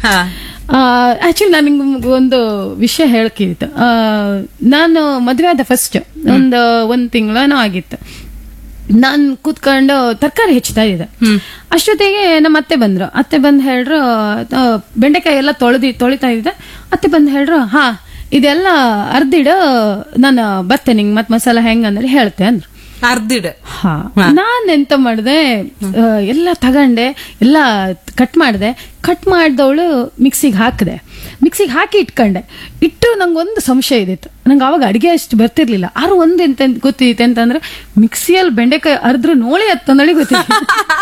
ಹಾ ಆಕ್ಚುಲಿ ನಾನು ನಿಮ್ಗೆ ಒಂದು ವಿಷಯ ಹೇಳಕ್ಕಿತ್ತು ಆ, ನಾನು ಮದುವೆ ಆದ ಫಸ್ಟ್ ಒಂದು ಒಂದ್ ತಿಂಗಳೇನೋ ಆಗಿತ್ತು ನಾನು ಕೂತ್ಕೊಂಡು ತರಕಾರಿ ಹೆಚ್ಚುತ್ತಾ ಇದ್ದೆ ಅಷ್ಟೊತ್ತಿಗೆ ನಮ್ಮ ಅತ್ತೆ ಬಂದ್ರು ಅತ್ತೆ ಬಂದು ಹೇಳ್ರು ಆ, ಬೆಂಡೆಕಾಯಿ ಎಲ್ಲ ತೊಳೆದಿ ತೊಳಿತಾ ಇದ್ದೆ ಅತ್ತೆ ಬಂದು ಹೇಳ್ರು ಹಾ ಇದೆಲ್ಲ ಅರ್ದಿಡು ನಾನು ಬರ್ತೇನೆ ನಿಂಗೆ ಮತ್ತೆ ಮಸಾಲ ಹೆಂಗಂದ್ರೆ ಹೇಳ್ತೆ ಅಂದ್ರು ಅರ್ದಿಡ ಹಾ ನಾನ್ ಎಂತ ಮಾಡ್ದೆ ಆ, ಎಲ್ಲ ತಗಂಡೆ ಎಲ್ಲ ಕಟ್ ಮಾಡ್ದೆ ಕಟ್ ಮಾಡ್ದವಳು ಮಿಕ್ಸಿಗೆ ಹಾಕಿದೆ ಮಿಕ್ಸಿಗೆ ಹಾಕಿ ಇಟ್ಕೊಂಡೆ ಇಟ್ಟು ನಂಗೆ ಒಂದು ಸಂಶಯ ಇದಿತ್ತು ನಂಗೆ ಅವಾಗ ಅಡಿಗೆ ಅಷ್ಟು ಬರ್ತಿರ್ಲಿಲ್ಲ ಆರು ಒಂದು ಎಂತ ಗೊತ್ತಿತ್ತು ಅಂತಂದ್ರೆ ಮಿಕ್ಸಿಯಲ್ಲಿ ಬೆಂಡೆಕಾಯಿ ಅರ್ದ್ರು ನೋಳಿ ಹತ್ತಂದಳಿ ಗೊತ್ತಿತ್ತು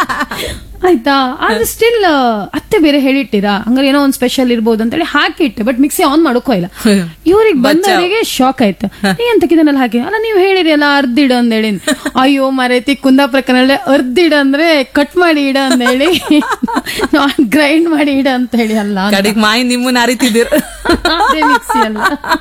ಆಯ್ತಾ ಆದ್ರೆ ಸ್ಟಿಲ್ ಅತ್ತೆ ಬೇರೆ ಹೇಳಿಟ್ಟಿರಾ ಹಂಗಾರೆ ಏನೋ ಒಂದು ಸ್ಪೆಷಲ್ ಇರ್ಬೋದು ಅಂತೇಳಿ ಹಾಕಿಟ್ಟೆ ಬಟ್ ಮಿಕ್ಸಿ ಆನ್ ಮಾಡೋಕೋ ಇಲ್ಲ ಇವ್ರಿಗೆ ಬಂದವರಿಗೆ ಶಾಕ್ ಆಯ್ತು ನೀ ಎಂತಕ್ಕಿದನ್ನೆಲ್ಲ ಹಾಕಿ ಅಲ್ಲ ನೀವು ಹೇಳಿರಿ ಅಲ್ಲ ಅರ್ದಿಡು ಅಂದೇಳಿ ಅಯ್ಯೋ ಮರೇತಿ ಕುಂದಾಪುರ ಕನ್ನಡ ಅರ್ದಿಡ ಅಂದ್ರೆ ಕಟ್ ಮಾಡಿ ಇಡ ಅಂದೇಳಿ ಗ್ರೈಂಡ್ ಮಾಡಿ ಇಡ ಅಂತ ಹೇಳಿ ಅಲ್ಲ ಅಂತ. ಕಡೆಗ್ ಮಾಯಿ ನಿಮ್ಮನ್ನ ಅರಿತಿದ್ದೀರ ಅದೇ ಮಿಕ್ಸಿ ಅಲ್ಲ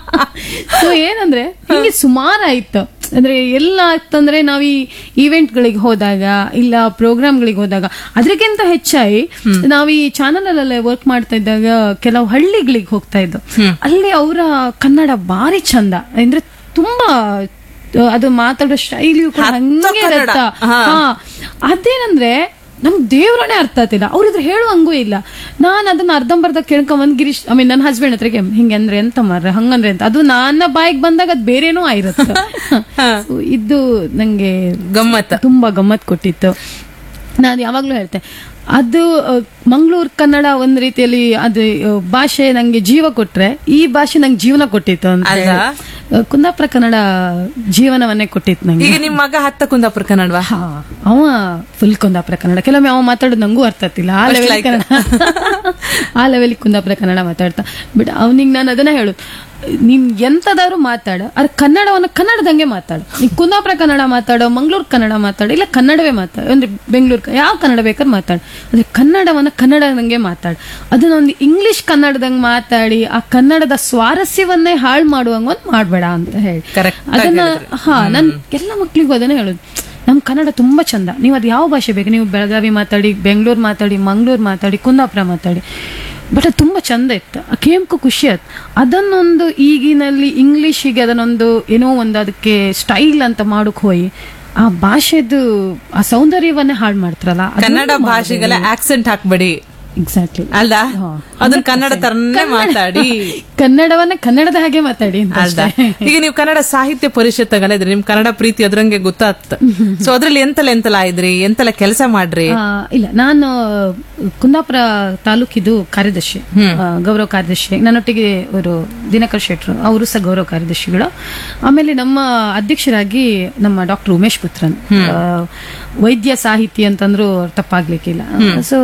ಸೊ ಏನಂದ್ರೆ ಹಿಂಗೆ ಸುಮಾರು ಆಯ್ತು ಅಂದ್ರೆ ಎಲ್ಲ ಆಗ್ತಂದ್ರೆ ನಾವ್ ಈ event ಗಳಿಗೆ ಹೋದಾಗ ಇಲ್ಲ ಪ್ರೋಗ್ರಾಮ್ ಗಳಿಗೆ ಹೋದಾಗ ಅದಕ್ಕಿಂತ ಹೆಚ್ಚಾಗಿ ನಾವ್ ಈ ಚಾನಲ್ ಅಲ್ಲೇ ವರ್ಕ್ ಮಾಡ್ತಾ ಇದ್ದಾಗ ಕೆಲವು ಹಳ್ಳಿಗಳಿಗೆ ಹೋಗ್ತಾ ಇದ್ದು ಅಲ್ಲಿ ಅವರ ಕನ್ನಡ ಬಾರಿ ಚಂದ ಅಂದ್ರೆ ತುಂಬಾ ಆ, ಅದು ಮಾತಾಡೋ ಶೈಲಿಯು ಕೂಡ ಹತ್ತ ಹಂಗೆ ಕನ್ನಡ. ಇರತ್ತ. ಹಾ. ಹಾ ಅದೇನಂದ್ರೆ ನಮ್ ದೇವ್ರನೇ ಅರ್ಥ ಆಗ್ತಿಲ್ಲ ಅವ್ರ ಇದ್ರ ಹೇಳುವಂಗೂ ಇಲ್ಲ ನಾನ್ ಅದನ್ನ ಅರ್ಧಂಬರ್ಧ ಕೇಳ್ಕೊಂಬಂದ್ ಗಿರೀಶ್ ಐ ಮೀನ್ ನನ್ನ ಹಸ್ಬೆಂಡ್ ಹತ್ರಗೆ ಹಿಂಗೆ ಅಂದ್ರೆ ಎಂತ ಮಾರ್ರೆ ಹಂಗಂದ್ರೆ ಅಂತ ಅದು ನನ್ನ ಬಾಯಿಗೆ ಬಂದಾಗ ಅದ್ ಬೇರೆನೂ ಆಗಿರುತ್ತೆ So, ಇದು ನಂಗೆ ಗಮ್ಮತ್ತ ತುಂಬಾ ಗಮ್ಮತ್ ಕೊಟ್ಟಿತ್ತು ನಾನು ಯಾವಾಗ್ಲೂ ಹೇಳ್ತೆ ಅದು ಮಂಗಳೂರು ಕನ್ನಡ ಒಂದ್ ರೀತಿಯಲ್ಲಿ ಅದು ಆ, ಭಾಷೆ ನಂಗೆ ಜೀವ ಕೊಟ್ರೆ ಈ ಭಾಷೆ ನಂಗೆ ಜೀವನ ಕೊಟ್ಟಿತ್ತು ಅಂತ ಅಲ್ವಾ? ಆ, ಕುಂದಾಪುರ ಕನ್ನಡ ಜೀವನವನ್ನೇ ಕೊಟ್ಟಿತ್ತು ನಂಗೆ ಈಗ ನಿಮ್ ಮಗ ಹತ್ತ ಕುಂದಾಪುರ ಕನ್ನಡವಾ ಹಾ, ಅವ ಫುಲ್ ಕುಂದಾಪುರ ಕನ್ನಡ ಕೆಲವೊಮ್ಮೆ ಅವ ಮಾತಾಡೋದು ನಂಗೂ ಅರ್ಥ ಆಗ್ತಿಲ್ಲ ಆ First ಲೆವೆಲ್ like. ಕನ್ನಡ ಆ ಲೆವೆಲ್ ಕುಂದಾಪುರ ಕನ್ನಡ ಮಾತಾಡ್ತಾ ಬಟ್ ಅವನಿಗೆ ನಾನು ಅದನ್ನ ಹೇಳು ನೀನ್ ಎಂತದಾದ್ರು ಮಾತಾಡು ಅದ್ರ ಕನ್ನಡವನ್ನ ಕನ್ನಡದಂಗೆ ಮಾತಾಡು ನೀ ಕುಂದಾಪುರ ಕನ್ನಡ ಮಾತಾಡೋ ಮಂಗಳೂರು ಕನ್ನಡ ಮಾತಾಡು ಇಲ್ಲ ಕನ್ನಡವೇ ಮಾತಾಡು ಅಂದ್ರೆ ಬೆಂಗಳೂರು ಯಾವ ಕನ್ನಡ ಬೇಕಾದ್ರೆ ಮಾತಾಡು ಅಂದ್ರೆ ಕನ್ನಡವನ್ನ ಕನ್ನಡದಂಗೆ ಮಾತಾಡು ಅದನ್ನ ಒಂದು ಇಂಗ್ಲಿಷ್ ಕನ್ನಡದಂಗೆ ಮಾತಾಡಿ ಆ ಕನ್ನಡದ ಸ್ವಾರಸ್ಯವನ್ನೇ ಹಾಳು ಮಾಡುವಂಗ ಒಂದು ಮಾಡ್ಬೇಡ ಅಂತ ಹೇಳಿ Correct ಆಗಿ ಅದನ್ನ ಹೇಳಿದ್ರಿ. ಹಾ ನನ್ ಎಲ್ಲ ಮಕ್ಳಿಗೂ ಅದನ್ನೇ ಹೇಳೋದು ನಮ್ ಕನ್ನಡ ತುಂಬಾ ಚಂದ ನೀವು ಅದು ಯಾವ ಭಾಷೆ ಬೇಕು ನೀವು ಬೆಳಗಾವಿ ಮಾತಾಡಿ ಬೆಂಗಳೂರು ಮಾತಾಡಿ ಮಂಗಳೂರು ಮಾತಾಡಿ ಕುಂದಾಪುರ ಮಾತಾಡಿ ಬಟ್ ಅದು ತುಂಬಾ ಚಂದ ಇತ್ತು ಆ ಕೇಮ್ಕು ಖುಷಿ ಆಯ್ತು ಅದನ್ನೊಂದು ಈಗಿನಲ್ಲಿ ಇಂಗ್ಲಿಷಿಗೆ ಅದನ್ನೊಂದು ಏನೋ ಒಂದು ಅದಕ್ಕೆ ಸ್ಟೈಲ್ ಅಂತ ಮಾಡಕ್ ಹೋಗಿ ಆ ಭಾಷೆದು ಆ ಸೌಂದರ್ಯವನ್ನೇ ಹಾಳು ಮಾಡ್ತಾರಲ್ಲ ಕನ್ನಡ ಭಾಷೆಗೆಲ್ಲ ಆಕ್ಸೆಂಟ್ ಹಾಕ್ಬೇಡಿ ಎಕ್ಸಾಕ್ಟ್ಲಿ ಅಲ್ದ ಅದನ್ನ ಕನ್ನಡ ತರನೇ ಮಾತಾಡಿ ಕನ್ನಡವನ್ನ ಕನ್ನಡದ ಹಾಗೆ ಮಾತಾಡಿ ಅಂತ ಅಲ್ದ ಅಷ್ಟೇ. ಈಗ ನೀವು ಕನ್ನಡ ಸಾಹಿತ್ಯ ಪರಿಷತ್ ತಗೊಂಡಿದ್ರಿ ನಿಮ್ ಕನ್ನಡ ಪ್ರೀತಿ ಅದ್ರಂಗೆ ಗೊತ್ತಾತ್ ಸೊ ಅದ್ರಲ್ಲಿ ಎಂತೆಲ್ಲ ಎಂತೆಲ್ಲ ಆಯ್ದ್ರಿ ಎಂತೆಲ್ಲ ಕೆಲಸ ಮಾಡ್ರಿ ಆ, ಇಲ್ಲ ನಾನು ಕುಂದಾಪುರ ತಾಲೂಕಿದು ಕಾರ್ಯದರ್ಶಿ ಆ, ಗೌರವ ಕಾರ್ಯದರ್ಶಿ ನನ್ನೊಟ್ಟಿಗೆ ಅವರು ದಿನಕರ್ ಶೆಟ್ರು ಅವರು ಸಹ ಗೌರವ ಕಾರ್ಯದರ್ಶಿಗಳು ಆಮೇಲೆ ನಮ್ಮ ಅಧ್ಯಕ್ಷರಾಗಿ ನಮ್ಮ ಡಾಕ್ಟರ್ ಉಮೇಶ್ ಪುತ್ರನ್ ಆ, ವೈದ್ಯ ಸಾಹಿತಿ ಅಂತಂದ್ರು ತಪ್ಪಾಗ್ಲಿಕ್ಕಿಲ್ಲ ಸೊ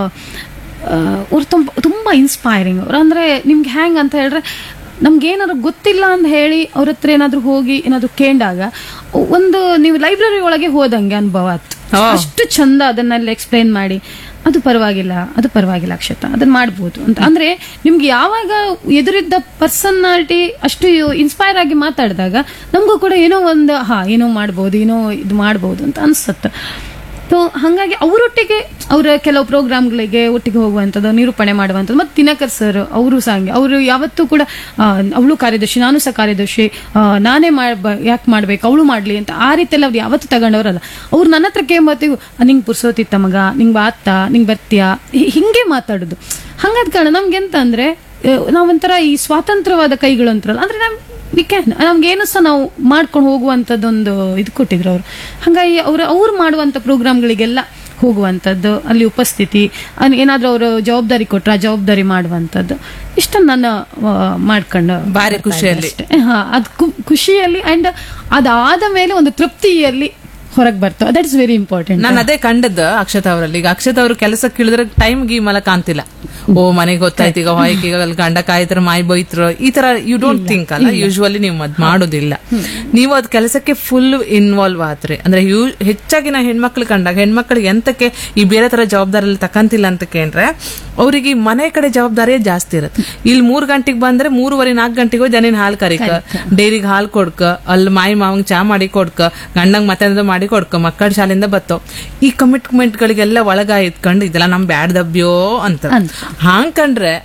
ಅವ್ರು ತುಂಬ ತುಂಬಾ ಇನ್ಸ್ಪೈರಿಂಗ್ ಅವ್ರು ಅಂದ್ರೆ ನಿಮ್ಗೆ ಹ್ಯಾಂಗ್ ಅಂತ ಹೇಳಿದ್ರೆ ನಮ್ಗೆ ಏನಾದ್ರು ಗೊತ್ತಿಲ್ಲ ಅಂತ ಹೇಳಿ ಅವ್ರ ಹತ್ರ ಏನಾದ್ರು ಹೋಗಿ ಏನಾದ್ರು ಕೇಂಡಾಗ ಒಂದು ನೀವು ಲೈಬ್ರರಿ ಒಳಗೆ ಹೋದಂಗೆ ಅನುಭವ ಆಯ್ತು ಓ. ಅಷ್ಟು ಚಂದ ಅದನ್ನೆಲ್ಲ ಎಕ್ಸ್ಪ್ಲೈನ್ ಮಾಡಿ ಅದು ಪರವಾಗಿಲ್ಲ ಅದು ಪರವಾಗಿಲ್ಲ ಅಕ್ಷತ ಅದನ್ನ ಮಾಡ್ಬೋದು ಅಂತ ಅಂದ್ರೆ ನಿಮ್ಗೆ ಯಾವಾಗ ಎದುರಿದ್ದ ಪರ್ಸನಾಲಿಟಿ ಅಷ್ಟು ಇನ್ಸ್ಪೈರ್ ಆಗಿ ಮಾತಾಡಿದಾಗ ನಮಗೂ ಕೂಡ ಏನೋ ಒಂದು ಹಾ ಏನೋ ಮಾಡ್ಬೋದು ಏನೋ ಇದು ಮಾಡ್ಬೋದು ಅಂತ ಅನ್ಸುತ್ತೆ ಸೊ ಹಾಗಾಗಿ ಅವರೊಟ್ಟಿಗೆ ಅವರ ಕೆಲವು ಪ್ರೋಗ್ರಾಮ್ಗಳಿಗೆ ಒಟ್ಟಿಗೆ ಹೋಗುವಂಥದ್ದು ನಿರೂಪಣೆ ಮಾಡುವಂಥದ್ದು ಮತ್ತು ದಿನಕರ್ ಸರ್ ಅವರು ಸಹ ಹಂಗೆ ಅವರು ಯಾವತ್ತೂ ಕೂಡ ಅವಳು ಕಾರ್ಯದರ್ಶಿ ನಾನು ಸಹ ಕಾರ್ಯದರ್ಶಿ ಆ, ನಾನೇ ಯಾಕೆ ಮಾಡ್ಬೇಕು ಅವಳು ಮಾಡ್ಲಿ ಅಂತ ಆ ರೀತಿಯಲ್ಲಿ ಅವ್ರು ಯಾವತ್ತೂ ತಗೊಂಡವರಲ್ಲ ಅವ್ರು ನನ್ನ ಹತ್ರ ಕೇಂಬತ್ತಿಗೂ ನಿಂಗೆ ಪುರ್ಸೋತಿತ್ತ ಮಗ ನಿಂಗೆ ಬಾತ್ತ ನಿಂಗೆ ಬರ್ತೀಯಾ ಹಿ- ಹಿಂಗೆ ಮಾತಾಡೋದು ಹಂಗಾದ ಕಾರಣ ನಮ್ಗೆ ಎಂತ ಅಂದ್ರೆ ಆ, ನಾವೊಂಥರ ಈ ಸ್ವಾತಂತ್ರ್ಯವಾದ ಕೈಗಳು ಅಂತಾರಲ್ಲ ಅಂದ್ರೆ ನಮ್ ವಿ ಕ್ಯಾನ್ ನಮ್ಗೇನು ಸಹ ನಾವು ಮಾಡ್ಕೊಂಡು ಹೋಗುವಂಥದ್ದೊಂದು ಇದು ಕೊಟ್ಟಿದ್ರು ಅವರು ಹಾಗಾಗಿ ಅವ್ರು ಅವ್ರು ಮಾಡುವಂಥ ಪ್ರೋಗ್ರಾಮ್ಗಳಿಗೆಲ್ಲ ಹೋಗುವಂಥದ್ದು ಅಲ್ಲಿ ಉಪಸ್ಥಿತಿ ಅನ್- ಏನಾದ್ರೂ ಅವರು ಜವಾಬ್ದಾರಿ ಕೊಟ್ರೆ ಆ ಜವಾಬ್ದಾರಿ ಮಾಡುವಂಥದ್ದು ಇಷ್ಟನ್ನು ನಾನು ಆ, ಮಾಡ್ಕೊಂಡು ಭಾರಿ ಖುಷಿಯಲ್ಲಿ. ಅಷ್ಟೇ. ಹಾ ಅದು ಕು- ಖುಷಿಯಲ್ಲಿ ಅಂಡ್ ಅದಾದ ಮೇಲೆ ಒಂದು ತೃಪ್ತಿಯಲ್ಲಿ ಹೊರಗೆ ಬರ್ತವೆ ದಟ್ ಇಸ್ ವೆರಿ ಇಂಪಾರ್ಟೆಂಟ್ ನಾನು ಅದೇ ಕಂಡದ್ದು ಅಕ್ಷತಾ ಅವರಲ್ಲಿ ಈಗ ಅಕ್ಷತಾ ಅವರು ಕೆಲಸಕ್ಕೆ ಇಳಿದ್ರೆ ಟೈಮ್ ಗೀಮಲ ಕಾಣ್ತಿಲ್ಲ ಓ ಮನೆಗೆ ಗೊತ್ತಾಯ್ತು ಈಗ ಹೊಯ್ಕ್ ಈಗ ಅಲ್ಲಿ ಗಂಡ ಕಾಯ್ತಾರ ಮಾಯಿ ಬೈತ್ರ ಈ ತರ ಯು ಡೋಂಟ್ ಥಿಂಕ್ ಅಲ್ಲ ಯೂಶುವಲಿ ನೀವು ಅದ್ ಮಾಡೋದಿಲ್ಲ ನೀವು ಅದ್ ಕೆಲಸಕ್ಕೆ ಫುಲ್ ಇನ್ವಾಲ್ವ್ ಆತ್ರಿ ಅಂದ್ರೆ ಯೂ ಹೆಚ್ಚಾಗಿ ನಾ ಹೆಣ್ಮಕ್ಳು ಕಂಡಾಗ ಹೆಣ್ಮಕ್ಳಿಗೆ ಎಂತಕ್ಕೆ ಈ ಬೇರೆ ತರ ಜವಾಬ್ದಾರಿ ಎಲ್ಲ ತಕಂತಿಲ್ಲ ಅಂತ ಕೇಂದ್ರೆ ಅವ್ರಿಗೆ ಈ ಮನೆ ಕಡೆ ಜವಾಬ್ದಾರಿಯೇ ಜಾಸ್ತಿ ಇರುತ್ತೆ ಇಲ್ಲಿ ಮೂರ್ ಗಂಟೆಗೆ ಬಂದ್ರೆ ಮೂರುವರೆ ನಾಲ್ಕು ಗಂಟೆಗೆ ಜನಿನ್ ಹಾಲು ಕರಿಕ ಡೈರಿಗೆ ಹಾಲು ಕೊಡ್ಕ ಅಲ್ಲಿ ಮಾಯಿ ಮಾವಂಗ್ ಚಾ ಮಾಡಿ ಕೊಡ್ಕ ಗಂಡಂಗ್ ಮತ್ತೆ ಮಾಡಿ ಕೊಡ್ಕ ಮಕ್ಕಳ ಶಾಲೆಯಿಂದ ಬತ್ತೋ ಈ ಕಮಿಟ್ಮೆಂಟ್ ಗಳಿಗೆಲ್ಲ ಒಳಗ ಇಟ್ಕೊಂಡು ಇದೆಲ್ಲ ನಮ್ ಬ್ಯಾಡ್ ದಬ್ಬ್ಯೋ ಅಂತ ಅಂತ. ಹಾಂಗ್ ಕಂಡ್ರೆ